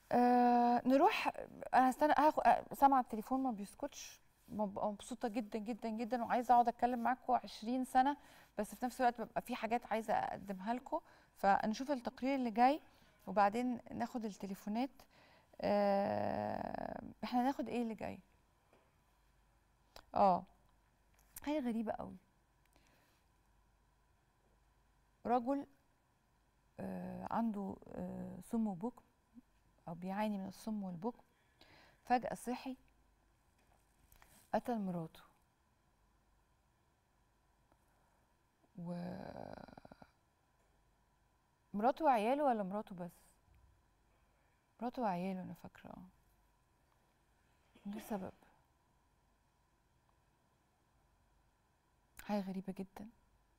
آه نروح انا هستنى هاخد سامعه التليفون ما بيسكتش ببقى مبسوطه جدا جدا جدا وعايزه اقعد اتكلم معاكم 20 سنه بس في نفس الوقت ببقى في حاجات عايزه اقدمها لكم فنشوف التقرير اللي جاي وبعدين ناخد التليفونات آه احنا ناخد ايه اللي جاي اه حاجه غريبه قوي رجل آه عنده آه سم وبكم او بيعاني من السم والبكم فجأة صحي قتل مراته و مراته وعياله ولا مراته بس مراته وعياله انا فاكره اه ليه سبب حاجه غريبه جدا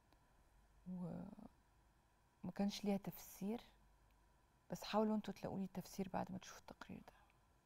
وما كانش ليها تفسير بس حاولوا انتوا تلاقوا لي التفسير بعد ما تشوفوا التقرير ده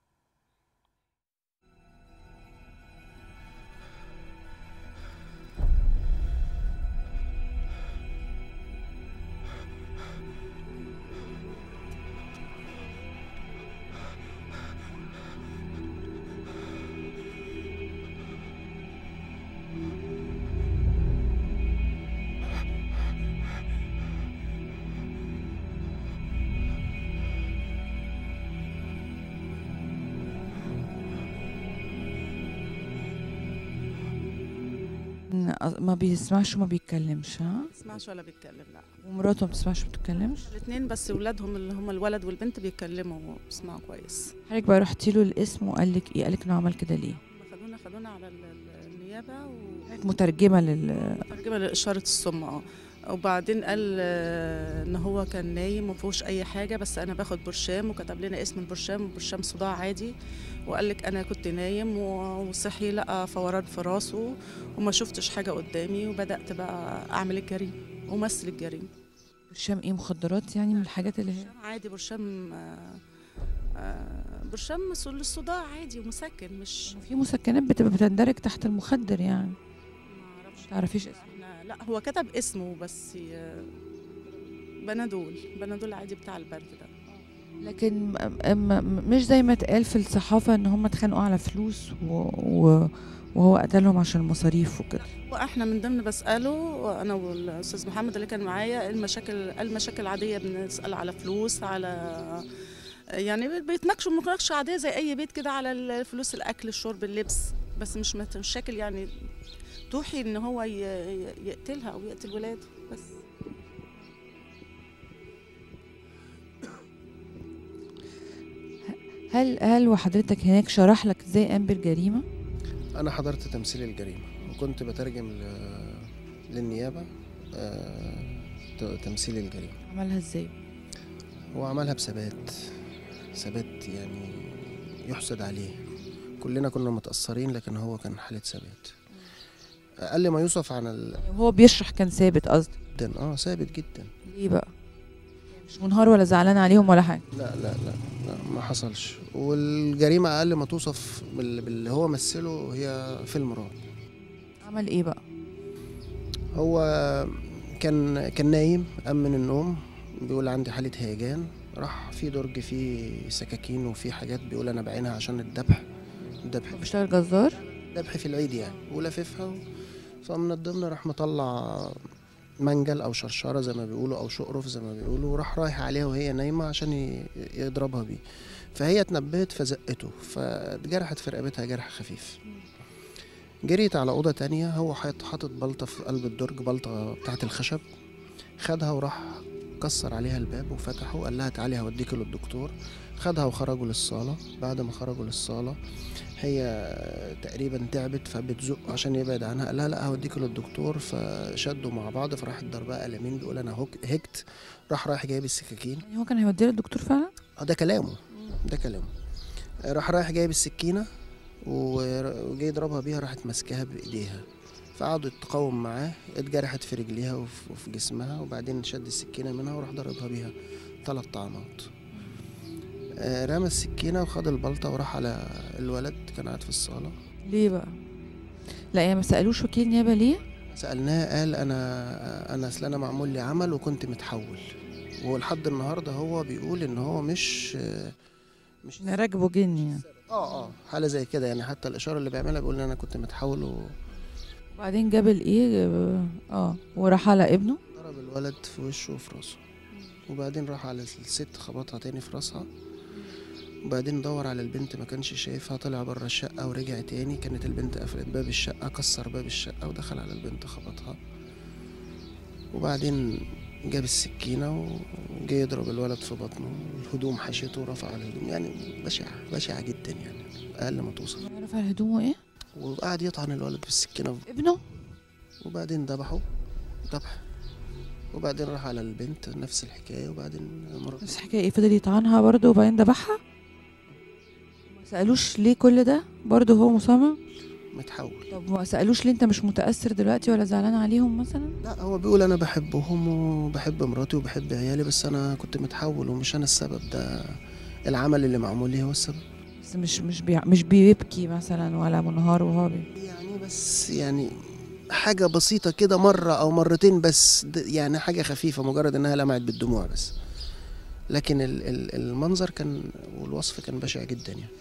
ما بيسمعش وما بيتكلمش ها ما بيسمعش ولا بيتكلم لا ومراته ما بتسمعش وما بتتكلمش الاثنين بس ولادهم اللي هم الولد والبنت بيتكلموا وبيسمعوا كويس حضرتك بقى رحتي له الاسم وقال لك ايه قال لك انه عمل كده ليه هم خدونا خدونا على ال- ال- النيابه حضرتك مترجمه لل وترجمه لاشاره السم اه وبعدين قال آه، ان هو كان نايم وما فيهوش اي حاجه بس انا باخد برشام وكتب لنا اسم البرشام برشام صداع عادي وقال لك انا كنت نايم و- وصحي لقى فوران في راسه وما شفتش حاجه قدامي وبدات بقى اعمل الجريمه ومثل الجريمه برشام ايه مخدرات يعني من الحاجات اللي هي برشام عادي برشام آه، آه، برشام ص- للصداع عادي ومسكن مش في مسكنات بتبقى بتندرج تحت المخدر يعني ما اعرفش تعرفيش اسمه احنا لا هو كتب اسمه بس آه، بنادول بنادول عادي بتاع البرد ده لكن م- م- مش زي ما اتقال في الصحافه ان هم اتخانقوا على فلوس و... و... وهو قتلهم عشان المصاريف وكده واحنا من ضمن بساله انا والاستاذ محمد اللي كان معايا المشاكل المشاكل عاديه بنسال على فلوس على يعني بيتناقشوا مناقشه عاديه زي اي بيت كده على الفلوس الاكل الشرب اللبس بس مش مت- مشاكل يعني توحي ان هو ي- ي- يقتلها او يقتل ولاده بس هل هل وحضرتك هناك شرح لك ازاي قام بالجريمه أنا حضرت تمثيل الجريمة وكنت بترجم ل- للنيابة آه، ت- تمثيل الجريمة عملها ازاي هو عملها بثبات ثبات يعني يحسد عليه كلنا كنا متأثرين لكن هو كان حالة ثبات أقل ما يوصف عن ال... وهو بيشرح كان ثابت قصدي جدا اه ثابت جدا ليه بقى مش منهار ولا زعلان عليهم ولا حاجه لا لا لا, لا ما حصلش والجريمة أقل ما توصف بال- باللي هو مثله هي فيلم رعب عمل ايه بقى هو كان كان نايم قام من النوم بيقول عندي حالة هيجان راح في درج فيه سكاكين وفي حاجات بيقول أنا بعينها عشان الذبح الذبح بيشتغل جزار ذبح في العيد يعني ولففها و... فمن الضمن راح مطلع منجل أو شرشرة زي ما بيقولوا أو شقرف زي ما بيقولوا وراح رايح عليها وهي نايمة عشان ي- يضربها بيه فهي اتنبهت فزقته فاتجرحت في رقبتها جرح خفيف جريت على أوضة تانية هو حاط حاطط بلطة في قلب الدرج بلطة بتاعة الخشب خدها وراح كسر عليها الباب وفتحه وقال لها تعالي هوديكي للدكتور خدها وخرجوا للصالة بعد ما خرجوا للصالة هي تقريبا تعبت فبتزق عشان يبعد عنها قال لها لا هوديكي للدكتور فشدوا مع بعض فراحت ضربها قلمين بيقول انا هك- هكت راح رايح جايب السكاكين يعني هو كان هيوديها للدكتور فعلا اه ده كلامه ده كلامه راح رايح جايب السكينة و- وجاي يضربها بيها راحت ماسكاها بإيديها فقعدوا تقاوم معاه اتجرحت في رجليها وف- وفي جسمها وبعدين شد السكينة منها وراح ضربها بيها ثلاث طعنات آه، رمى السكينة وخد البلطة وراح على الولد كان قاعد في الصالة ليه بقى لا يعني ما سالوش وكيل نيابه ليه سألناه قال أنا أنا أصل أنا معمول لي عمل وكنت متحول ولحد النهاردة هو بيقول إن هو مش مش راكبه جني يعني اه اه حاله زي كده يعني حتى الاشاره اللي بيعملها بيقول لي انا كنت متحول وبعدين جاب الايه اه وراح على ابنه وضرب الولد في وشه وفي راسه وبعدين راح على الست خبطها تاني في راسها وبعدين دور على البنت ما كانش شايفها طلع بره الشقة ورجع تاني كانت البنت قفلت باب الشقة كسر باب الشقة ودخل على البنت خبطها وبعدين جاب السكينة وجه يضرب الولد في بطنه الهدوم حشيته ورفع الهدوم يعني بشعة بشعة جدا يعني أقل ما توصف رفع هدومه ايه وقعد يطعن الولد بالسكينة في ابنه وبعدين ذبحه ذبح وبعدين راح على البنت نفس الحكاية وبعدين مرة بس حكايه ايه فضل يطعنها برضه وبعدين ذبحها ما سالوش ليه كل ده برضه هو مصمم متحول طب ما سالوش ليه انت مش متاثر دلوقتي ولا زعلان عليهم مثلا لا هو بيقول انا بحبهم وبحب مراتي وبحب عيالي بس انا كنت متحول ومش انا السبب ده العمل اللي معمول لي هو السبب بس مش مش بي مش بيبكي مثلا ولا منهار وهو بي يعني بس يعني حاجة بسيطة كده مرة أو مرتين بس د- يعني حاجة خفيفة مجرد إنها لمعت بالدموع بس لكن ال- ال- المنظر كان والوصف كان بشع جدا يعني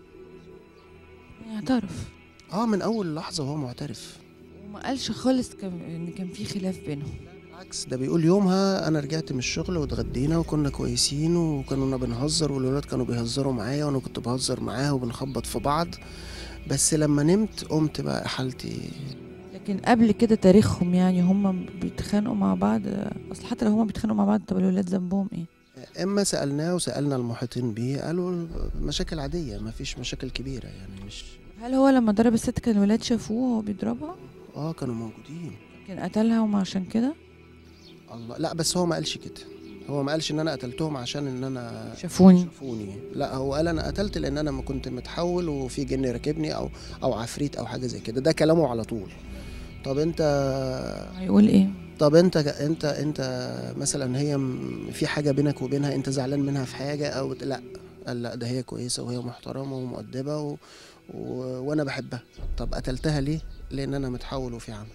يعترف اه من أول لحظة وهو معترف وما قالش خالص كان ان كان في خلاف بينهم بالعكس ده بيقول يومها انا رجعت من الشغل واتغدينا وكنا كويسين وكنا بنهزر والولاد كانوا بيهزروا معايا وانا كنت بهزر معاه وبنخبط في بعض بس لما نمت قمت بقى حالتي لكن قبل كده تاريخهم يعني هم بيتخانقوا مع بعض اصل حتى لو هم بيتخانقوا مع بعض طب الولاد ذنبهم ايه اما سالناه وسالنا المحيطين بيه قالوا مشاكل عاديه ما فيش مشاكل كبيره يعني مش هل هو لما ضرب الست كان الولاد شافوه وهو بيضربها اه كانوا موجودين كان قتلها وما عشان كده الله لا بس هو ما قالش كده هو ما قالش ان انا قتلتهم عشان ان انا شافوني شافوني لا هو قال انا قتلت لان انا ما كنت متحول وفي جن راكبني او او عفريت او حاجه زي كده ده كلامه على طول طب انت هيقول ايه طب انت انت انت مثلا هي م- في حاجه بينك وبينها انت زعلان منها في حاجه او لا قال لا ده هي كويسه وهي محترمه ومؤدبه و... و... وانا بحبها طب قتلتها ليه لان انا متحول وفي عمل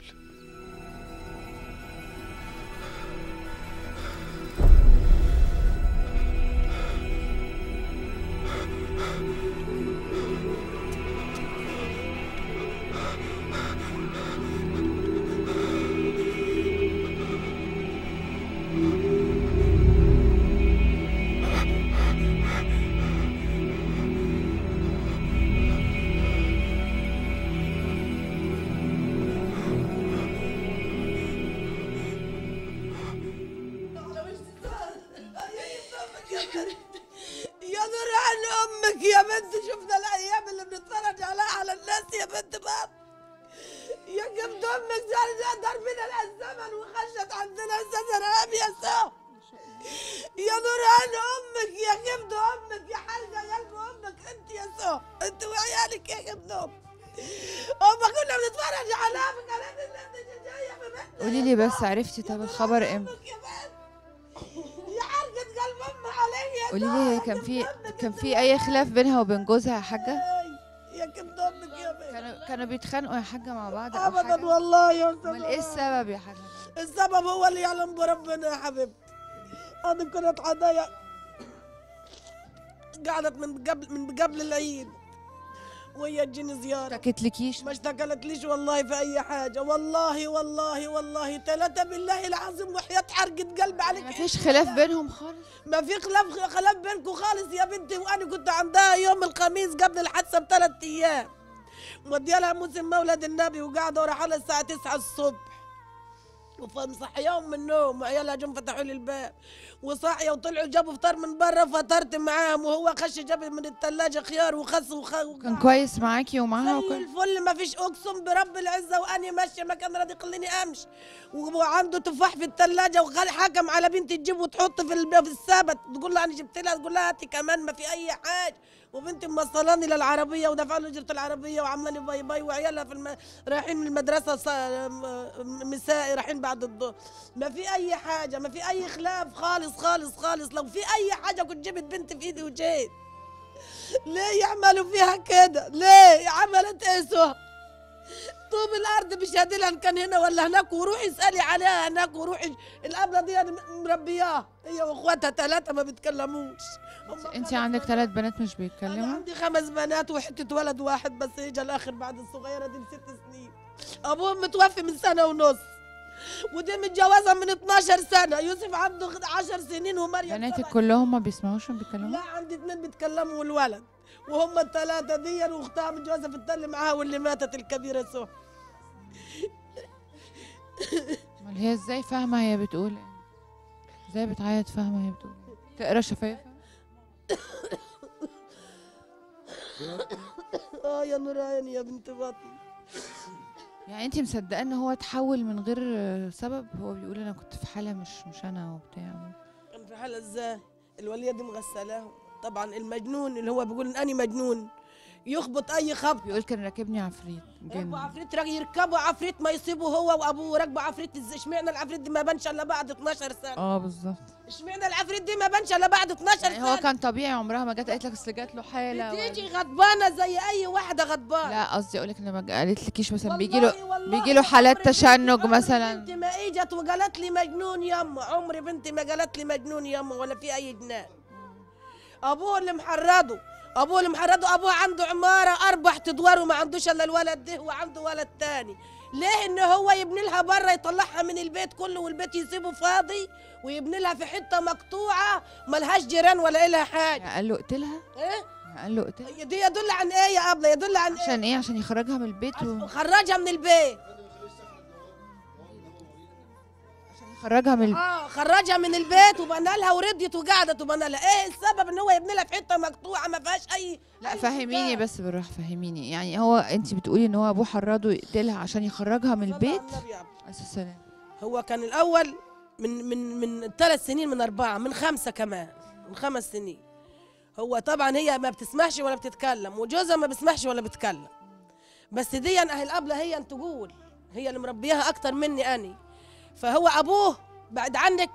يا نور عن امك يا بنت شفنا الايام اللي بنتفرج عليها على الناس يا بنت باب يا جبت امك زار ضربنا الزمن وخشت عندنا الزرقاء يا سو يا نور عن امك يا جبت امك يا حاجه قلب امك انت يا سو انت وعيالك يا جبت امك اما كنا بنتفرج عليها في قناه الناس جايه ببنت قولي لي بس عرفتي طب الخبر امتى امك يا بنت يا حرقة قلب امي عليا قولي لي هي كان في كان في اي خلاف بينها وبين جوزها يا حاجه يا كبد امك يا بنت كانوا كانوا بيتخانقوا يا حاجه مع بعض او ابدا حاجه والله يا امال ايه السبب يا حاجه السبب هو اللي يعلم بربنا يا حبيبتي انا كنت عضايا قعدت من قبل من قبل العيد وهي تجيني زياره اشتكتلكيش ما اشتكلتليش والله في اي حاجه والله والله والله ثلاثه بالله العظيم وحياه حرقه قلبي عليك ما فيش خلاف بينهم خالص ما في خلاف خلاف بينكم خالص يا بنتي وانا كنت عندها يوم الخميس قبل الحادثه بثلاث ايام موديه لها موسم مولد النبي وقاعده وراح لها الساعه 9 الصبح ومصحياهم من النوم وعيالها جم فتحوا لي الباب وصاحيه وطلعوا جابوا فطار من برا فطرت معاهم وهو خش جاب من الثلاجه خيار وخس وخ... كان كويس معاكي ومعاها زي وكل الفل ما فيش اقسم برب العزه واني ماشيه ما كان راضي يخليني امشي وعنده تفاح في الثلاجه وقال حكم على بنتي تجيب وتحط في الب- في السبت تقول لها انا جبت لها تقول لها هاتي كمان ما في اي حاجه وبنتي موصلاني للعربيه ودفع له اجره العربيه وعاملاني باي باي وعيالها في الم... رايحين من المدرسه ص... م- مسائي رايحين بعد الظهر ما في اي حاجه ما في اي خلاف خالص خالص خالص لو في اي حاجه كنت جبت بنتي في ايدي وجيت ليه يعملوا فيها كده ليه عملت ايه سهى طوب الارض بيشهد لها إن كان هنا ولا هناك وروحي اسالي عليها هناك وروحي الابله دي أنا مربياها هي واخواتها ثلاثه ما بيتكلموش هم انت خمس عندك بنات. ثلاث بنات مش انا بيتكلموا عندي خمس بنات وحته ولد واحد بس اجى الاخر بعد الصغيره دي بست سنين ابوهم متوفي من سنه ونص ودي متجوزه من 12 سنه يوسف عنده 10 سنين ومريم بناتك سبع كلهم ما بيسمعوش ما بيتكلموا لا عندي اثنين بيتكلموا والولد وهم الثلاثة دي واختها متجوزة في التل معاها واللي ماتت الكبيرة سهى امال هي ازاي فاهمه هي بتقول ايه ازاي بتعيط فاهمه هي بتقول ايه تقرا شفايفها اه يا نوران يا بنت بطني يعني انت مصدقه ان هو اتحول من غير آه، سبب هو بيقول انا كنت في حاله مش مش انا وبتاع كان في حالة ازاي الولية دي مغسلاهم طبعا المجنون اللي هو بيقول ان انا مجنون يخبط اي خبط بيقول كان راكبني عفريت يركبوا جن عفريت رج- يركبوا عفريت ما يصيبوا هو وابوه راكبوا عفريت ازاي اشمعنى العفريت دي ما بانش الا بعد 12 سنه اه بالظبط اشمعنى العفريت دي ما بانش الا بعد 12 يعني هو سنه كان طبيعي عمرها ما جت قالت لك اصل جات له حاله ولا- بتيجي غضبانه زي اي واحده غضبانه لا قصدي اقول لك ان ما ج- قالت لكيش مثلا بيجي والله- له والله بيجي له حالات عمري بنتي- تشنج عمري مثلا بنتي ما اجت وقالت لي مجنون يما عمري بنتي ما قالت لي مجنون يما ولا في اي جنان ابوه اللي محرضه ابوه اللي محرضه ابوه عنده عماره اربع ادوار وما عندوش الا الولد ده وعنده ولد تاني ليه ان هو يبني لها بره يطلعها من البيت كله والبيت يسيبه فاضي ويبني لها في حته مقطوعه ملهاش جيران ولا لها حاجه يعني قال له اقتلها ايه يعني قال له اقتلها دي يدل عن ايه يا ابله يدل عن ايه عشان ايه عشان يخرجها من البيت و... خرجها من البيت عشان يخرجها من البيت اه خرجها من البيت وبنى لها ورضيت وقعدت وبنى لها ايه السبب ان هو يبني لها في حته مقطوعه ما فيهاش اي لا أي فهميني سكان؟ بس بالراحه فهميني يعني هو انت بتقولي ان هو ابوه حرضه يقتلها عشان يخرجها من صلى البيت على النبي يا عبد. عليه السلام هو كان الاول من من من ثلاث سنين من اربعه من خمسه كمان من خمس سنين هو طبعا هي ما بتسمعش ولا بتتكلم وجوزها ما بيسمعش ولا بيتكلم بس دي اهل الابله هي ان تقول هي اللي مربياها اكتر مني اني فهو ابوه بعد عنك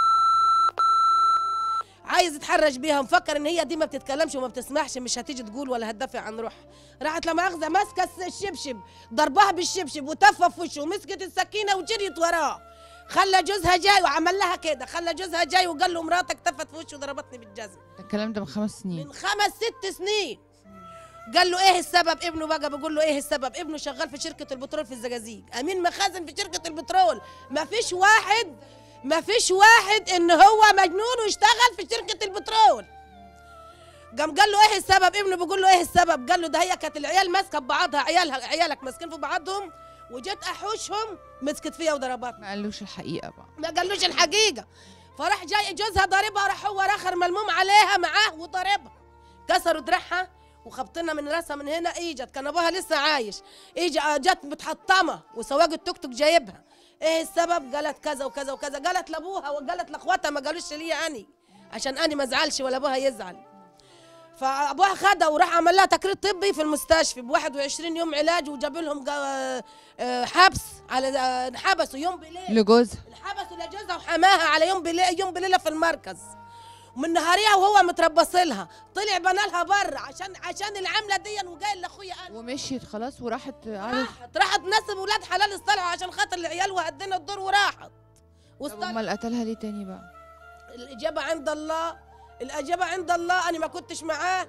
عايز يتحرش بيها مفكر ان هي دي ما بتتكلمش وما بتسمعش مش هتيجي تقول ولا هتدافع عن روحها راحت لما اخذه ماسكه الشبشب ضربها بالشبشب وتفه في وشه ومسكت السكينه وجريت وراه خلى جوزها جاي وعمل لها كده خلى جوزها جاي وقال له مراتك تفت في وشه وضربتني بالجزم الكلام ده من خمس سنين من خمس ست سنين قال له ايه السبب ابنه بقى بيقول له ايه السبب ابنه شغال في شركه البترول في الزقازيق امين مخازن في شركه البترول ما فيش واحد ما فيش واحد ان هو مجنون ويشتغل في شركه البترول قام قال له ايه السبب ابنه بيقول له ايه السبب قال له ده هي كانت العيال ماسكه ببعضها عيالها عيالك ماسكين في بعضهم وجيت احوشهم مسكت فيها وضربتني ما قالوش الحقيقه بقى ما قالوش الحقيقه فراح جاي جوزها ضاربها راح هو رخر ملموم عليها معاه وضربها كسروا دراعها وخبطنا من راسها من هنا اجت كان ابوها لسه عايش اجى جت متحطمه وسواق التوك توك جايبها ايه السبب قالت كذا وكذا وكذا قالت لابوها وقالت لاخواتها ما قالوش ليا اني عشان اني ما ازعلش ولا ابوها يزعل فابوها خدها وراح عمل لها تقرير طبي في المستشفى ب 21 يوم علاج وجاب لهم جا- آه، حبس على آه، انحبسوا يوم بليل لجوزها انحبسوا لجوزها وحماها على يوم بليل يوم بليله في المركز ومن نهاريها وهو متربص لها طلع بنى لها بره عشان عشان العمله دي وقال لاخويا انا ومشيت خلاص وراحت عارف راحت راحت ناس ولاد حلال اصطلحوا عشان خاطر العيال وهدينا الدور وراحت طب واصطلحوا امال قتلها ليه تاني بقى الإجابة عند الله الإجابة عند الله أنا ما كنتش معاه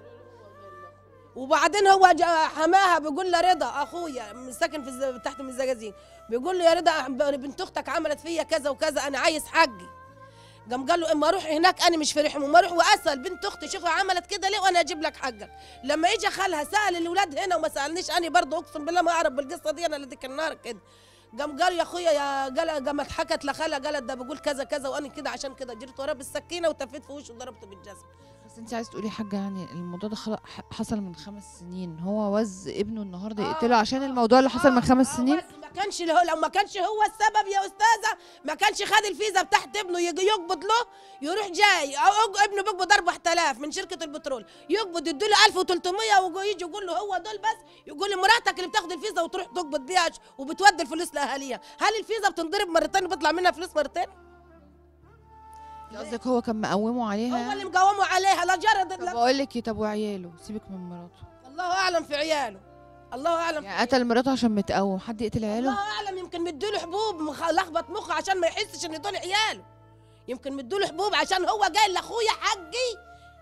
وبعدين هو جا- حماها بيقول له رضا أخويا من ساكن في الز... تحت من الزجازين بيقول له يا رضا بنت أختك عملت فيا كذا وكذا أنا عايز حقي قام قال له اما اروح هناك انا مش في رحم اما اروح واسال بنت اختي شوفها عملت كده ليه وانا اجيب لك حقك لما اجى خالها سال الاولاد هنا وما سالنيش انا برضه اقسم بالله ما اعرف بالقصه دي انا اللي ديك النهار كده قام قال يا اخويا يا قال قامت حكت لخالها قالت ده بقول كذا كذا وانا كده عشان كده جريت وراه بالسكينه وتفيت في وشه وضربته بالجزم بس انت عايز تقولي حاجه يعني الموضوع ده خلق ح- حصل من خمس سنين هو وز ابنه النهارده يقتله عشان الموضوع اللي حصل من خمس آه، سنين بس ما كانش له لو ما كانش هو السبب يا استاذه ما كانش خد الفيزا بتاعت ابنه يجي يقبض له يروح جاي أو أو ابنه بيقبض 4000 من شركه البترول يقبض يديله 1300 ويجي يقول له هو دول بس يقول لي مراتك اللي بتاخد الفيزا وتروح تقبض بيها وبتودي الفلوس لاهاليها هل الفيزا بتنضرب مرتين وبيطلع منها فلوس مرتين قصدك هو كان مقومه عليها هو اللي يعني؟ مقاومه عليها لا جرد طب لا بقول لك إيه، طب وعياله سيبك من مراته الله اعلم في عياله الله اعلم في يعني قتل مراته عشان متقوم حد يقتل عياله الله اعلم يمكن مديله حبوب مخ... لخبط مخه عشان ما يحسش ان دول عياله يمكن مديله حبوب عشان هو جاي لاخويا حقي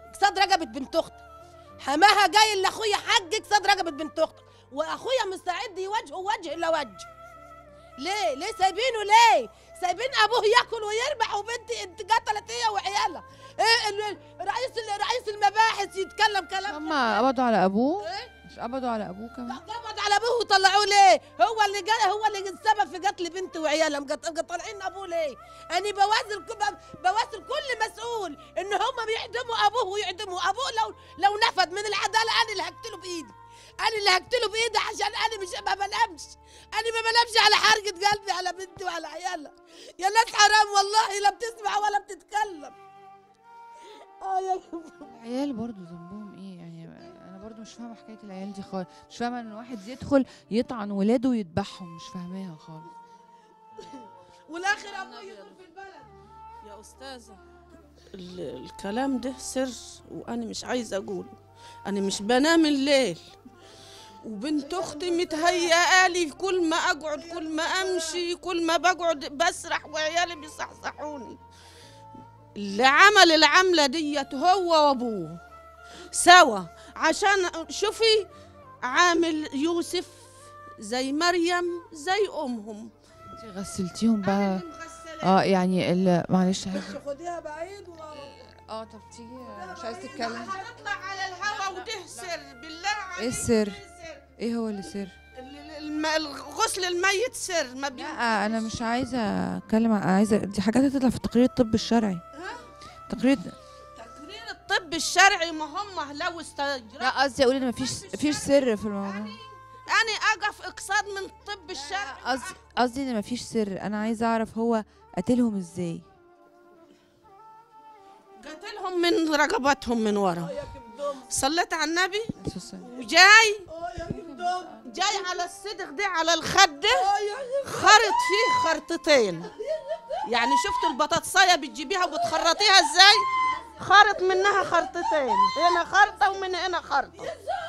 صد رقبه بنت اختك حماها جاي لاخويا حجك صد رقبه بنت اختك واخويا مستعد يواجهه وجه الا وجه ليه ليه سايبينه ليه سايبين ابوه ياكل ويربح وبنتي انت قتلت هي وعيالها ايه ال- ال- رئيس ال- رئيس المباحث يتكلم كلام هم قبضوا على ابوه إيه؟ مش قبضوا على ابوه كمان قبض على ابوه وطلعوه ليه؟ هو اللي جا هو اللي السبب في قتل بنته وعيالها مقط- مقطعين ابوه ليه؟ انا بوازن ك- بوازن كل مسؤول ان هم بيعدموا ابوه ويعدموا ابوه لو لو نفد من العداله انا اللي هقتله بايدي انا اللي هقتله بايدي عشان انا مش ما بنامش انا ما بنامش على حرقه قلبي على بنتي وعلى عيالها يا ناس حرام والله لا بتسمع ولا بتتكلم اه يا العيال برضو ذنبهم ايه يعني انا برضو مش فاهمه حكايه العيال دي خالص مش فاهمه ان واحد يدخل يطعن ولاده ويذبحهم مش فاهماها خالص والاخر ابوه يدخل في البلد يا أستاذة ال- الكلام ده سر وأنا مش عايزة أقوله أنا مش بنام الليل وبنت أختي متهيئة لي كل ما أقعد كل ما أمشي كل ما بقعد بسرح وعيالي بيصحصحوني اللي عمل العملة ديت هو وأبوه سوا عشان شوفي عامل يوسف زي مريم زي أمهم انت غسلتيهم بقى أنا اللي مغسلاهم. اه يعني ال- معلش يا حاجة. خديها بعيد و... اه طب تيجي مش عايز تتكلم هتطلع على الهوا وتهسر بالله عليك ايه السر تهسر. ايه هو اللي سر ال- ال- الم- الغسل الميت سر ما بي... لا انا مش عايزه اتكلم عن- عايزه دي حاجات هتطلع في تقرير الطب الشرعي تقرير تقرير الطب الشرعي ما هم لو استجرى لا قصدي اقول ان مفيش مفيش سر في الموضوع انا اقف اقصاد من الطب الشرعي قصدي قصدي ان مفيش سر انا عايزه اعرف هو قتلهم ازاي قتلهم من رقبتهم من ورا صليت على النبي أساساً. وجاي جاي على الصدغ ده على الخد ده خرط فيه خرطتين يعني شفت البطاطسايه بتجيبيها وبتخرطيها ازاي خرط منها خرطتين هنا خرطه ومن هنا خرطه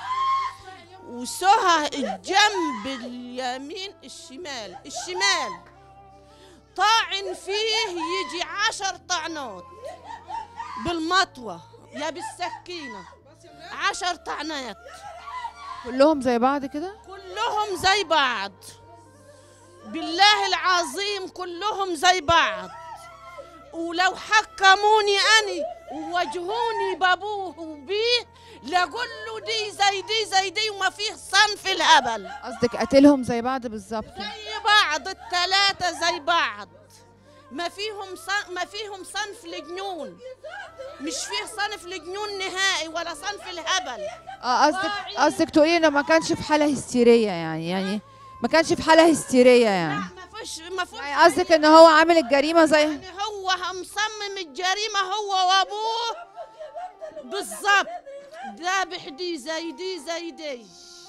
وسها الجنب اليمين الشمال الشمال طاعن فيه يجي عشر طعنات بالمطوة يا بالسكينة عشر طعنات كلهم زي بعض كده كلهم زي بعض بالله العظيم كلهم زي بعض ولو حكموني أني ووجهوني بابوه وبيه لقول له دي زي دي زي دي وما فيه صنف الهبل قصدك قتلهم زي بعض بالظبط زي بعض الثلاثة زي بعض ما فيهم صن... ما فيهم صنف الجنون مش فيه صنف الجنون نهائي ولا صنف الهبل اه قصدك قصدك تقولي انه ما كانش في حاله هستيريه يعني يعني ما كانش في حاله هستيريه يعني ما فيش ما فيش يعني قصدك ان هو عامل الجريمه زي يعني هو مصمم الجريمة هو وابوه بالضبط ذابح دي زي دي زي دي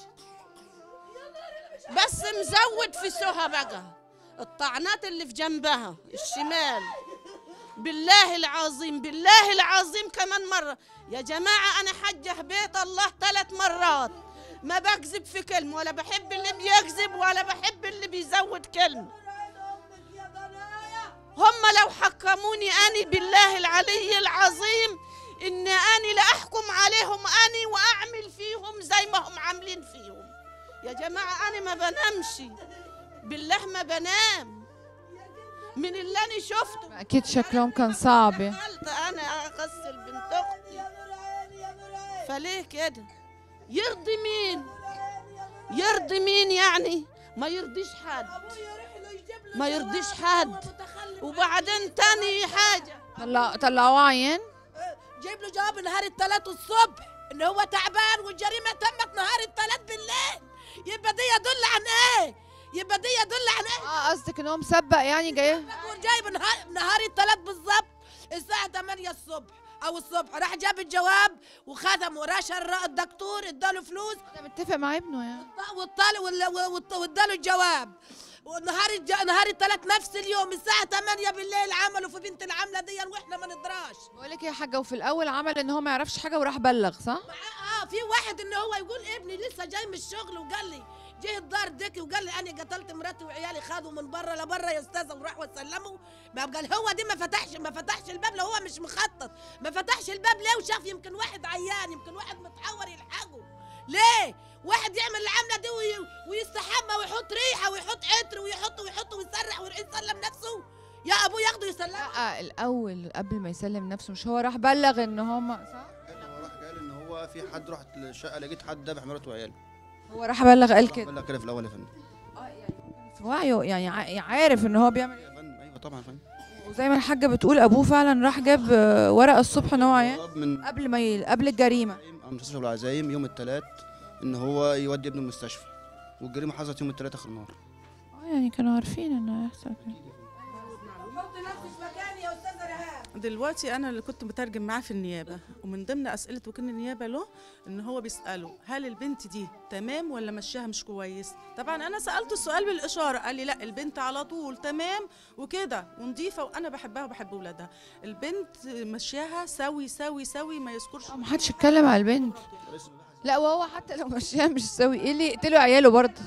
بس مزود في سهى بقى الطعنات اللي في جنبها الشمال بالله العظيم بالله العظيم كمان مرة يا جماعة أنا حجة بيت الله ثلاث مرات ما بكذب في كلمة ولا بحب اللي بيكذب ولا بحب اللي بيزود كلمة هم لو حكموني أني بالله العلي العظيم إن أني لأحكم عليهم أني وأعمل فيهم زي ما هم عاملين فيهم يا جماعة أنا ما بنامش بالله ما بنام من اللي أنا شفته اكيد شكلهم كان صعب يعني. دخلت أنا أغسل بنت أختي فليه كده يرضي مين يرضي مين يعني ما يرضيش حد ما يرضيش حد وبعدين تاني حاجة طلع طلعوه عيان جايب له جواب نهار الثلاث الصبح ان هو تعبان والجريمه تمت نهار الثلاث بالليل يبقى دي يدل عن ايه يبقى دي يدل عن ايه اه قصدك ان هو مسبق يعني جاي جايب نهار نهار الثلاث بالظبط الساعه 8 الصبح او الصبح راح جاب الجواب وختم ورشر الدكتور اداله فلوس ده متفق مع ابنه يعني والطالب واداله الجواب ونهار الج... نهار الثلاث نفس اليوم الساعه 8 بالليل عملوا في بنت العامله دي واحنا ما ندراش بقول لك يا حاجه وفي الاول عمل ان هو ما يعرفش حاجه وراح بلغ صح اه في واحد ان هو يقول ابني لسه جاي من الشغل وقال لي جه الدار ديكي وقال لي انا قتلت مراتي وعيالي خدوا من بره لبره يا استاذه وراحوا وسلموا ما قال هو دي ما فتحش ما فتحش الباب لو هو مش مخطط ما فتحش الباب ليه وشاف يمكن واحد عيان يمكن واحد متحور يلحقه ليه واحد يعمل العمله دي وي... ويستحمى ويحط ريحه ويحط عطر ويحط ويحط ويسرح ويسلم نفسه يا ابوه ياخده يسلمه لا الاول قبل ما يسلم نفسه مش هو راح بلغ ان هم صح هو راح قال ان هو في حد رحت الشقه لقيت حد ذبح مراته وعياله هو راح بلغ قال راح كده بلغ كده في الاول يا فندم في وعيه يعني ع- عارف ان هو بيعمل يا فندم ايوه طبعا يا فندم وزي ما الحاجه بتقول ابوه فعلا راح جاب آه، ورقه الصبح ان هو عيان طلب من قبل ما ي... قبل الجريمه عم مستشفى العزايم يوم الثلاث ان هو يودي ابنه المستشفى والجريمه حصلت يوم الثلاث اخر النهار اه يعني كانوا عارفين انه هيحصل كده حط نفسك مكاني يا استاذه رهاب دلوقتي انا اللي كنت بترجم معاه في النيابه ومن ضمن اسئله وكيل النيابه له ان هو بيساله هل البنت دي تمام ولا مشيها مش كويس طبعا انا سالته السؤال بالاشاره قال لي لا البنت على طول تمام وكده ونضيفه وانا بحبها وبحب ولادها البنت مشيها سوي سوي سوي ما يذكرش اه ما حدش اتكلم على البنت لا وهو حتى لو مشيها مش سوي ايه اللي يقتلوا عياله برضه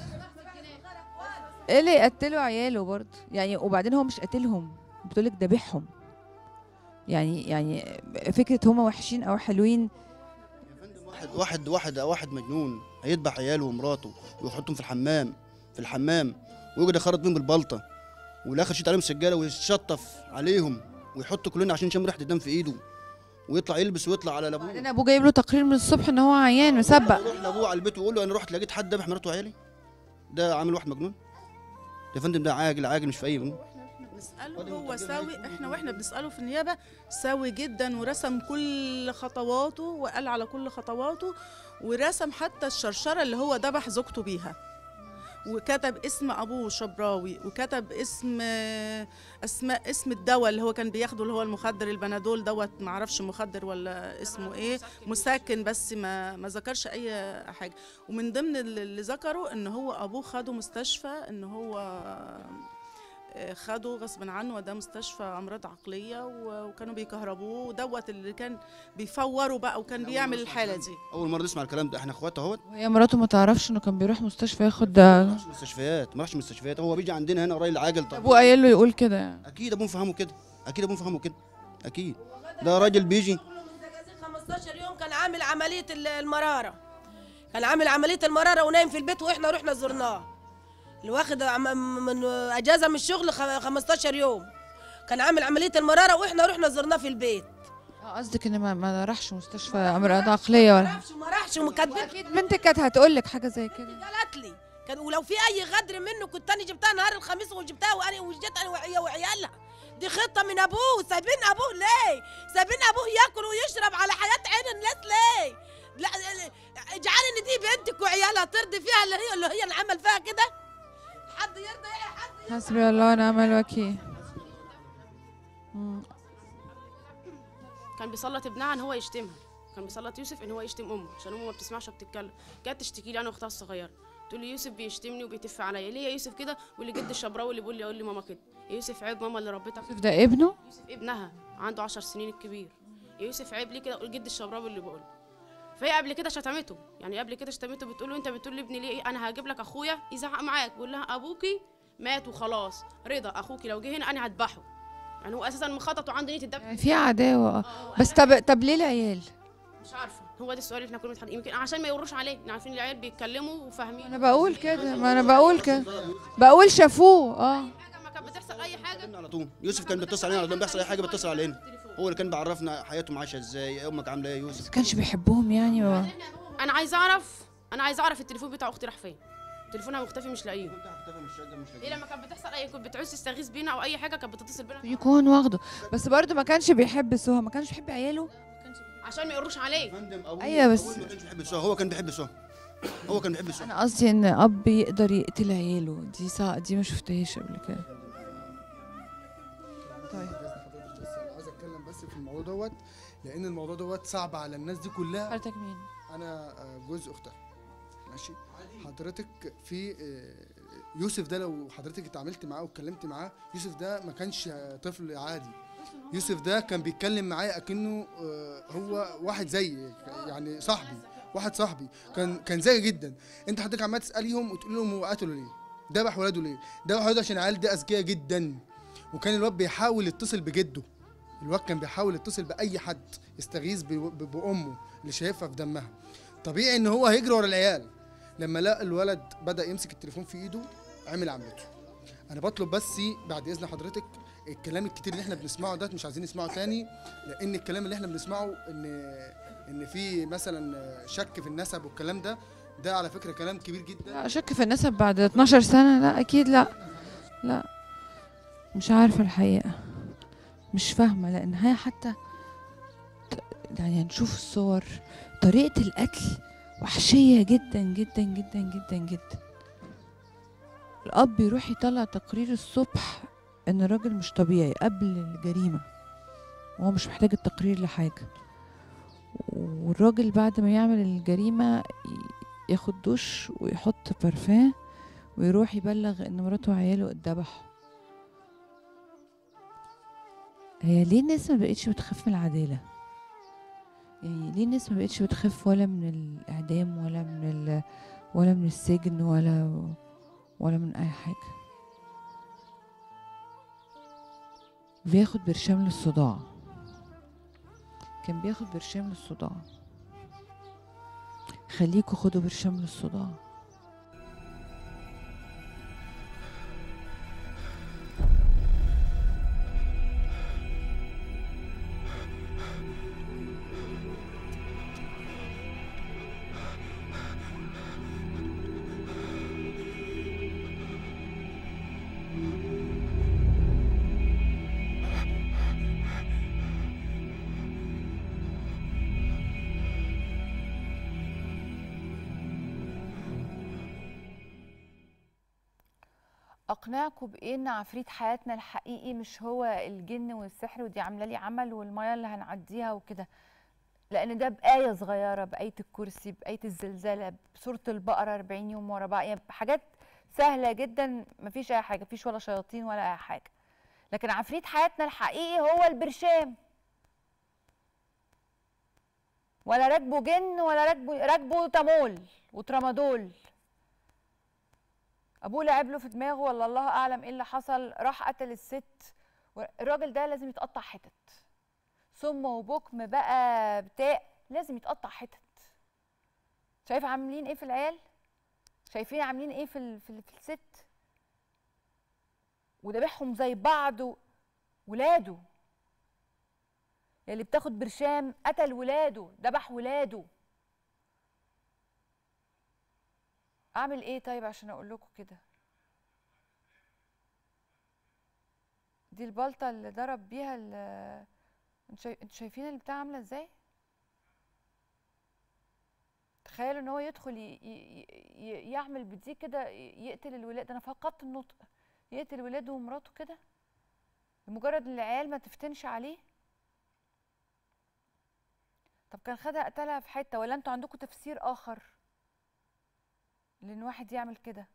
ايه اللي يقتلوا عياله برضه يعني وبعدين هو مش قاتلهم بتقولك ذابحهم يعني يعني فكره هما وحشين او حلوين يا فندم واحد واحد واحد واحد مجنون هيذبح عياله ومراته ويحطهم في الحمام في الحمام ويقعد يخرط بيهم بالبلطه والاخر شيت عليهم سجاله ويشطف عليهم ويحط كلنا عشان يشم ريحه الدم في ايده ويطلع يلبس ويطلع على بعدين لابوه ابوه جايب له تقرير من الصبح ان هو عيان مسبق يروح لابوه على البيت ويقول له انا رحت لقيت حد ذبح مراته وعيالي ده عامل واحد مجنون يا فندم ده عاقل عاقل مش في اي بنساله هو ساوي احنا واحنا بنساله في النيابه ساوي جدا ورسم كل خطواته وقال على كل خطواته ورسم حتى الشرشره اللي هو ذبح زوجته بيها وكتب اسم ابوه شبراوي وكتب اسم اسماء اسم الدواء اللي هو كان بياخده اللي هو المخدر البنادول دوت معرفش مخدر ولا اسمه ايه مسكن بس ما ما ذكرش اي حاجه ومن ضمن اللي اللي ذكره ان هو ابوه خده مستشفى ان هو آه، خده غصب عنه وده مستشفى امراض عقليه و- وكانوا بيكهربوه ودوت اللي كان بيفوروا بقى وكان بيعمل الحاله دي اول مره نسمع الكلام ده احنا اخوات اهوت وهي مراته ما تعرفش انه كان بيروح مستشفى ياخد ده ما راحش مستشفيات ما راحش مستشفيات هو بيجي عندنا هنا راجل عاجل طب ابوه قايل له يقول كده يعني اكيد ابوه فهمه كده اكيد ابوه فهمه كده اكيد ده راجل بيجي كله من زجاجيج 15 يوم كان عامل عمليه ال- المراره كان عامل عمليه المراره ونايم في البيت واحنا رحنا زرناه اللي واخد عم- من اجازه من الشغل خ- 15 يوم كان عامل عمليه المراره واحنا رحنا زرناه في البيت اه قصدك ان ما, ما راحش مستشفى امراض عقليه ما ولا راحش وما راحش وكاتبين اكيد بنتك كانت هتقول لك حاجه زي كده قالت لي كان ولو في اي غدر منه كنت انا جبتها نهار الخميس وجبتها وانا وجيت انا وهي وعيالها دي خطه من ابوه سايبين ابوه ليه سايبين ابوه ياكل ويشرب على حياه عين الناس ليه لا اجعل ان دي بنتك وعيالها ترضي فيها اللي هي اللي هي اللي عمل فيها كده حد يرضى ايه حد حسبي الله ونعم الوكيل مم. كان بيسلط ابنها ان هو يشتمها كان بيسلط يوسف ان هو يشتم امه عشان امه ما بتسمعش وبتتكلم كانت تشتكي لي انا واختها الصغيره تقول لي يوسف بيشتمني وبيتف عليا ليه يا يوسف كده واللي جد الشبراوي اللي بيقول لي يقول لي ماما كده يا يوسف عيب ماما اللي ربيتك يوسف ده ابنه يوسف ابنها عنده عشر سنين الكبير يا يوسف عيب ليه كده قول جد الشبراوي اللي بقول فهي قبل كده شتمته يعني قبل كده شتمته بتقول له انت بتقول لابني ليه إيه؟ انا هجيب لك اخويا يزعق معاك بقول لها ابوكي مات وخلاص رضا اخوكي لو جه هنا انا هذبحه يعني هو اساسا مخطط وعنده نيه الدم يعني في عداوه اه بس طب طب ليه العيال مش عارفه هو ده السؤال اللي احنا كنا بنتحدث يمكن عشان ما يوروش عليه احنا عارفين العيال بيتكلموا وفاهمين انا بقول كده ما انا بقول كده بقول شافوه اه حاجه ما كانت بتحصل اي حاجه كلمنا على طول يوسف كان بيتصل علينا على طول بيحصل اي حاجه بيتصل علينا هو اللي كان بيعرفنا حياته عايشه ازاي امك عامله ايه يا يوسف ما كانش بيحبهم يعني و... انا عايز اعرف انا عايز اعرف التليفون بتاع اختي راح فين تليفونها مختفي مش لاقيه ايه لما كانت بتحصل اي كنت بتعوز تستغيث بينا او اي حاجه كانت بتتصل بينا يكون واخده بس برضه ما كانش بيحب سهى ما كانش بيحب عياله عشان ما يقروش عليه فندم أبوه- أيوة بس- أبوه ما كانش بيحب السهى هو كان بيحب السهى هو كان بيحب السهى انا قصدي ان اب يقدر يقتل عياله دي صع... دي ما شفتهاش قبل كده طيب عايز اتكلم بس في الموضوع دوت لان الموضوع دوت صعب على الناس دي كلها حضرتك مين انا آه، جوز اختها ماشي حضرتك في آه، يوسف ده لو حضرتك اتعاملت معاه واتكلمت معاه يوسف ده ما كانش آه، طفل عادي يوسف ده كان بيتكلم معايا اكنه آه، هو واحد زيي يعني صاحبي واحد صاحبي كان كان ذكي جدا انت حضرتك عمال تساليهم وتقول لهم هو قتله ليه ذبح ولاده ليه ذبح ولاده عشان العيال دي اذكياء جدا وكان الواد بيحاول يتصل بجده الواد كان بيحاول يتصل باي حد يستغيث ب- ب- بامه اللي شايفها في دمها طبيعي ان هو هيجري ورا العيال لما لقى الولد بدا يمسك التليفون في ايده عمل عملته انا بطلب بس بعد اذن حضرتك الكلام الكتير اللي احنا بنسمعه ده مش عايزين نسمعه تاني لان الكلام اللي احنا بنسمعه ان ان في مثلا شك في النسب والكلام ده ده على فكره كلام كبير جدا لا شك في النسب بعد 12 سنة لا أكيد لا لا مش عارفة الحقيقة مش فاهمة لأن هي حتى ت- يعني هنشوف الصور طريقة القتل وحشية جدا جدا جدا جدا جدا الأب يروح يطلع تقرير الصبح إن الراجل مش طبيعي قبل الجريمة وهو مش محتاج التقرير لحاجة والراجل بعد ما يعمل الجريمة ي- ياخد دش ويحط بارفان ويروح يبلغ ان مراته وعياله اتذبحوا هي ليه الناس ما بقتش بتخاف من العدالة يعني ليه الناس ما بقتش بتخاف ولا من الإعدام ولا من ال... ولا من السجن ولا ولا من أي حاجة بياخد برشام للصداع كان بياخد برشام للصداع خليكوا خدوا برشام للصداع اقنعكم بايه ان عفريت حياتنا الحقيقي مش هو الجن والسحر ودي عامله لي عمل والميه اللي هنعديها وكده لان ده بايه صغيره بايه الكرسي بايه الزلزال بسوره البقره 40 يوم ورا بعض يعني حاجات سهله جدا مفيش اي حاجه مفيش ولا شياطين ولا اي حاجه لكن عفريت حياتنا الحقيقي هو البرشام ولا راكبه جن ولا راكبه راكبه تامول وترامادول ابوه لعب له في دماغه ولا الله اعلم ايه اللي حصل راح قتل الست الراجل ده لازم يتقطع حتت سم وبكم بقى بتاع لازم يتقطع حتت شايف عاملين ايه في العيال شايفين عاملين ايه في ال... في, ال... في الست وذبحهم زي بعض و... ولاده اللي بتاخد برشام قتل ولاده ذبح ولاده اعمل ايه طيب عشان اقول لكم كده دي البلطه اللي ضرب بيها ال انتوا شايف- انتوا شايفين البتاع عامله ازاي تخيلوا ان هو يدخل ي... ي... ي... يعمل بدي كده ي- يقتل الولاد انا فقدت النطق يقتل ولاده ومراته كده لمجرد ان العيال ما تفتنش عليه طب كان خدها قتلها في حته ولا انتوا عندكم تفسير اخر لان واحد يعمل كده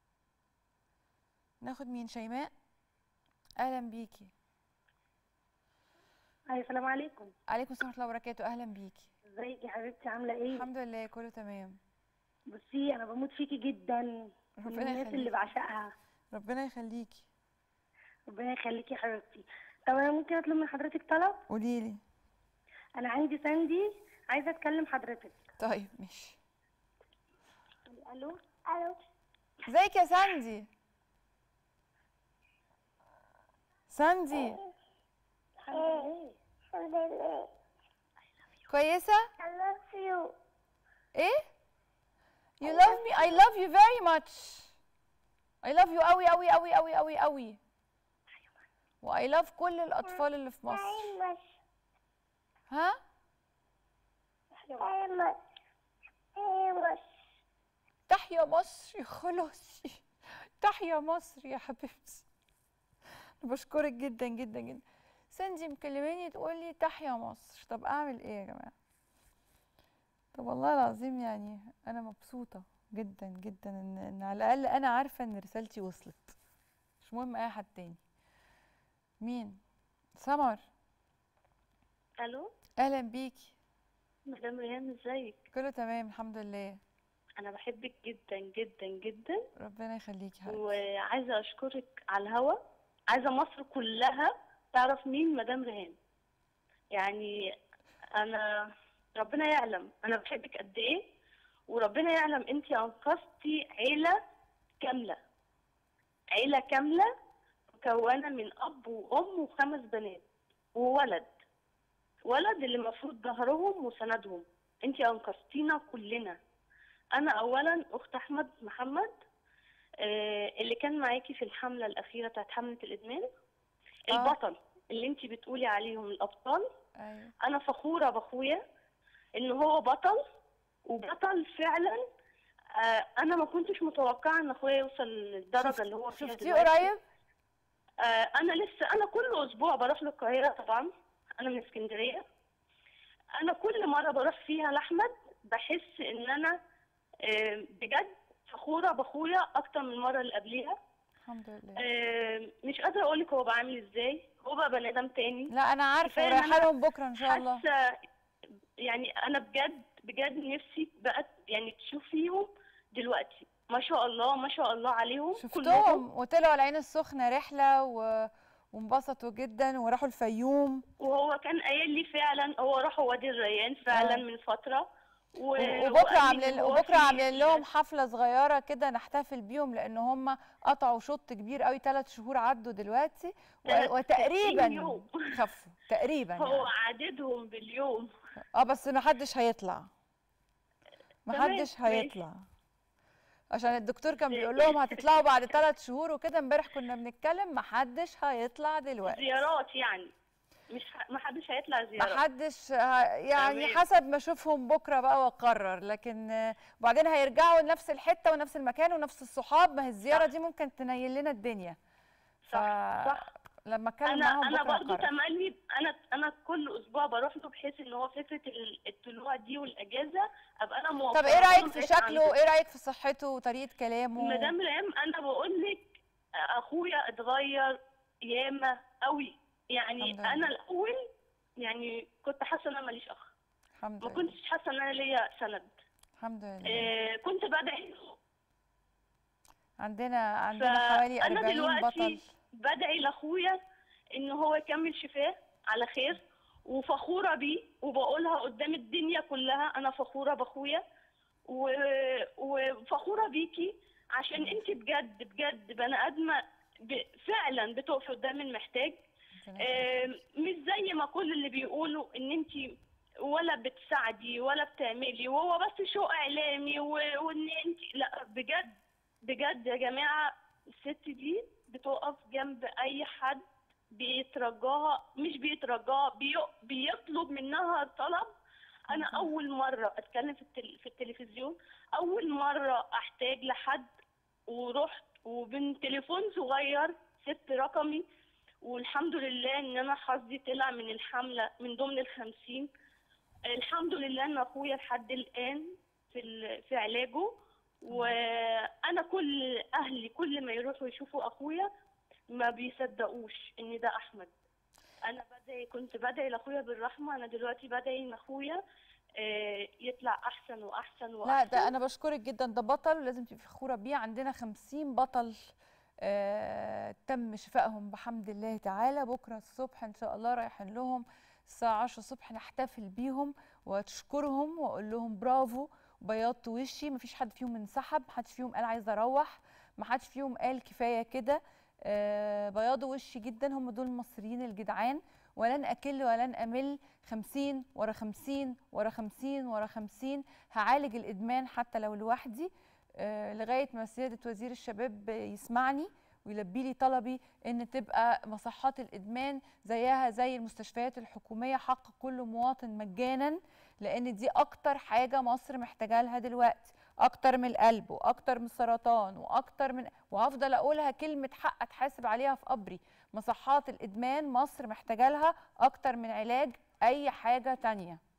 ناخد مين شيماء اهلا بيكي أي السلام عليكم عليكم السلام ورحمه الله وبركاته اهلا بيكي ازيك يا حبيبتي عاملة ايه؟ الحمد لله كله تمام بصي أنا بموت فيكي جدا من ربنا الناس اللي يخليكي بعشقها ربنا يخليكي ربنا يخليكي يا حبيبتي طب أنا ممكن أطلب من حضرتك طلب؟ قولي لي أنا عندي ساندي عايزة أتكلم حضرتك طيب ماشي ألو؟ ألو ازيك يا ساندي ساندي الحمد لله كويسه I love you ايه you love me I love you very much I love you قوي قوي قوي قوي قوي قوي و I love كل الأطفال اللي في مصر ها تحيا مصر يا خلاصي تحيا مصر يا حبيبتي أنا بشكرك جدا جدا جدا سندي مكلماني تقول لي تحيا مصر طب اعمل ايه يا جماعه طب والله العظيم يعني انا مبسوطه جدا جدا ان, إن على الاقل انا عارفه ان رسالتي وصلت مش مهم اي حد تاني مين سمر ألو اهلا بيكي مدام ريهام ازيك كله تمام الحمد لله انا بحبك جدا جدا جدا ربنا يخليكي يا حبيبتي وعايزه اشكرك على الهوا عايزه مصر كلها تعرف مين مدام ريهام يعني انا ربنا يعلم انا بحبك قد ايه وربنا يعلم انت انقذتي عيله كامله عيله كامله مكونه من اب وام وخمس بنات وولد ولد اللي المفروض ظهرهم وسندهم انت انقذتينا كلنا انا اولا اخت احمد محمد آه، اللي كان معاكي في الحمله الاخيره بتاعت حمله الادمان البطل اللي انت بتقولي عليهم الابطال ايوه انا فخوره باخويا ان هو بطل وبطل فعلا آه، انا ما كنتش متوقعه ان اخويا يوصل للدرجه اللي هو فيها شفتيه دلوقتي. قريب آه، انا لسه انا كل اسبوع بروح للقاهره طبعا انا من اسكندريه انا كل مره بروح فيها لاحمد بحس ان انا آه، بجد فخوره باخويا اكتر من المره اللي قبليها الحمد لله آه، مش قادره اقول لك هو بقى عامل ازاي هو بقى بني ادم تاني لا انا عارفه كفاية إن ورايحه أنا لهم بكره ان شاء الله حاسه يعني انا بجد بجد نفسي بقى يعني تشوفيهم دلوقتي ما شاء الله ما شاء الله عليهم كلهم شفتهم وطلعوا العين السخنه رحله و... وانبسطوا جدا وراحوا الفيوم وهو كان قايل لي فعلا هو راحوا وادي الريان فعلا آه. من فتره و... وبكره وقال لي عاملين إن هو وبكره في- عاملين لهم حفله صغيره كده نحتفل بيهم لان هم قطعوا شوط كبير قوي ثلاث شهور عدوا دلوقتي تلات- و... وتقريبا يوم. خفوا تقريبا هو يعني. عددهم باليوم اه بس ما حدش هيطلع ما تمام، حدش ماشي. هيطلع عشان الدكتور كان بيقول لهم هتطلعوا بعد ثلاث شهور وكده امبارح كنا بنتكلم ما حدش هيطلع دلوقتي زيارات يعني مش ح... ما حدش هيطلع زيارات ما حدش ه- يعني تمام. حسب ما اشوفهم بكره بقى واقرر لكن آه، وبعدين هيرجعوا لنفس الحته ونفس المكان ونفس الصحاب ما هي الزياره دي ممكن تنيل لنا الدنيا صح صح لما اتكلم انا معاهم انا بكره برضو هقرر. تملي انا انا كل اسبوع بروح له بحيث ان هو فكره ال- الطلوع دي والاجازه ابقى انا موفره طب ايه له رايك في بحيث شكله عنده. ايه رايك في صحته وطريقه كلامه مدام ريم انا بقول لك اخويا اتغير ياما قوي يعني الحمد لله. انا الاول يعني كنت حاسه ان انا ماليش اخ الحمد ما لله كنتش حاسه ان انا ليا سند الحمد لله آه كنت بدعي عندنا عندنا حوالي فانا 40 دلوقتي بطل بدعي لاخويا ان هو يكمل شفاه على خير وفخوره بيه وبقولها قدام الدنيا كلها انا فخوره باخويا و... وفخوره بيكي عشان انت بجد بجد بني ادمه ب... فعلا بتقفي قدام المحتاج آم، مش زي ما كل اللي بيقولوا ان انت ولا بتساعدي ولا بتعملي وهو بس شو اعلامي و... وان انت لا بجد بجد يا جماعه الست دي بتقف جنب اي حد بيترجاها مش بيترجاها بي... بيطلب منها طلب انا اول مره اتكلم في, التل... في التلفزيون اول مره احتاج لحد ورحت ومن تليفون صغير سبت رقمي والحمد لله ان انا حظي طلع من الحمله من ضمن الخمسين الحمد لله ان اخويا لحد الان في ال- في علاجه وانا كل اهلي كل ما يروحوا يشوفوا اخويا ما بيصدقوش ان ده احمد انا بدعي كنت بدعي لاخويا بالرحمه انا دلوقتي بدعي ان اخويا آه، يطلع احسن واحسن واحسن لا ده انا بشكرك جدا ده بطل ولازم تبقي فخوره بيه عندنا 50 بطل آه تم شفائهم بحمد الله تعالى بكره الصبح ان شاء الله رايحين لهم الساعه 10 الصبح نحتفل بيهم واشكرهم واقول لهم برافو بيضت وشي مفيش حد فيهم انسحب محدش فيهم قال عايز اروح محدش فيهم قال كفايه كده آه بياضوا وشي جدا هم دول المصريين الجدعان ولن أكل ولن أمل خمسين ورا خمسين ورا خمسين ورا خمسين هعالج الإدمان حتى لو لوحدي آه، لغاية ما سيادة وزير الشباب يسمعني ويلبي لي طلبي ان تبقى مصحات الادمان زيها زي المستشفيات الحكوميه حق كل مواطن مجانا لان دي اكتر حاجه مصر محتاجه لها دلوقتي اكتر من القلب واكتر من السرطان واكتر من وهفضل اقولها كلمه حق اتحاسب عليها في قبري مصحات الادمان مصر محتاجه لها اكتر من علاج اي حاجه تانية